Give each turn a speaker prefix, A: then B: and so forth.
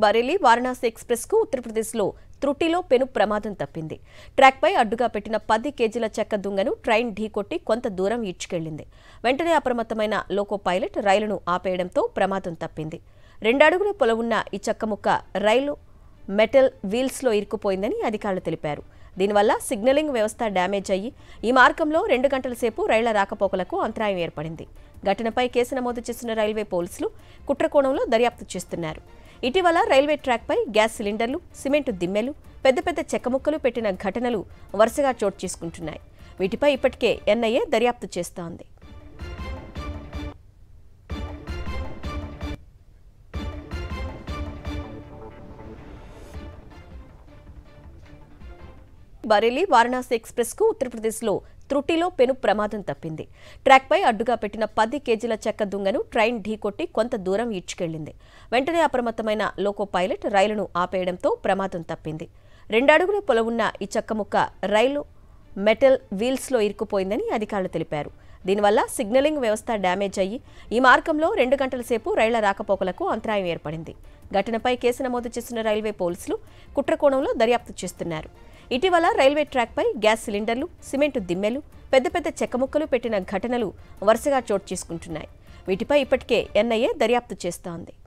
A: Bareilly Varanasi express కు ఉత్తరప్రదేశ్లో త్రుటిలో పెను ప్రమాదం తప్పింది ట్రాక్పై అడ్డుగా పెట్టిన పది కేజీల చెక్క దుంగను ట్రైన్ ఢీకొట్టి కొంత దూరం ఈడ్చుకెళ్లింది వెంటనే అప్రమత్తమైన లోకో పైలట్ రైలును ఆపేయడంతో ప్రమాదం తప్పింది రెండడుగుల పొలవున్న ఈ చెక్క ముక్క రైలు మెటల్ వీల్స్లో ఇరుక్కుపోయిందని అధికారులు తెలిపారు దీనివల్ల సిగ్నలింగ్ వ్యవస్థ డ్యామేజ్ అయ్యి ఈ మార్గంలో రెండు గంటల సేపు రైళ్ల రాకపోకలకు అంతరాయం ఏర్పడింది ఘటనపై కేసు నమోదు చేసిన రైల్వే పోలీసులు కుట్రకోణంలో దర్యాప్తు చేస్తున్నారు ఇటీవల రైల్వే ట్రాక్పై గ్యాస్ సిలిండర్లు సిమెంటు దిమ్మెలు పెద్ద పెద్ద చెక్క ముక్కలు పెట్టిన ఘటనలు వరుసగా చోటు చేసుకుంటున్నాయి వీటిపై ఇప్పటికే ఎన్ఐఏ దర్యాప్తు చేస్తోంది బరేలీ వారణాసి ఎక్స్ప్రెస్ కు ఉత్తరప్రదేశ్లో త్రుటిలో పెను ప్రమాదం తప్పింది ట్రాక్పై అడ్డుగా పెట్టిన పది కేజీల చెక్క దుంగను ట్రైన్ ఢీకొట్టి కొంత దూరం ఈడ్చుకెళ్లింది వెంటనే అప్రమత్తమైన లోకో పైలట్ రైలును ఆపేయడంతో ప్రమాదం తప్పింది రెండడుగుల పొలవున్న ఈ చెక్క ముక్క రైలు మెటల్ వీల్స్లో ఇరుక్కుపోయిందని అధికారులు తెలిపారు దీనివల్ల సిగ్నలింగ్ వ్యవస్థ డ్యామేజ్ అయ్యి ఈ మార్గంలో రెండు గంటల సేపు రైళ్ల రాకపోకలకు అంతరాయం ఏర్పడింది ఘటనపై కేసు నమోదు చేసిన రైల్వే పోలీసులు కుట్రకోణంలో దర్యాప్తు చేస్తున్నారు ఇటీవల రైల్వే ట్రాక్పై గ్యాస్ సిలిండర్లు సిమెంటు దిమ్మెలు పెద్ద పెద్ద చెక్క ముక్కలు పెట్టిన ఘటనలు వరుసగా చోటు చేసుకుంటున్నాయి వీటిపై ఇప్పటికే ఎన్ఐఏ దర్యాప్తు చేస్తోంది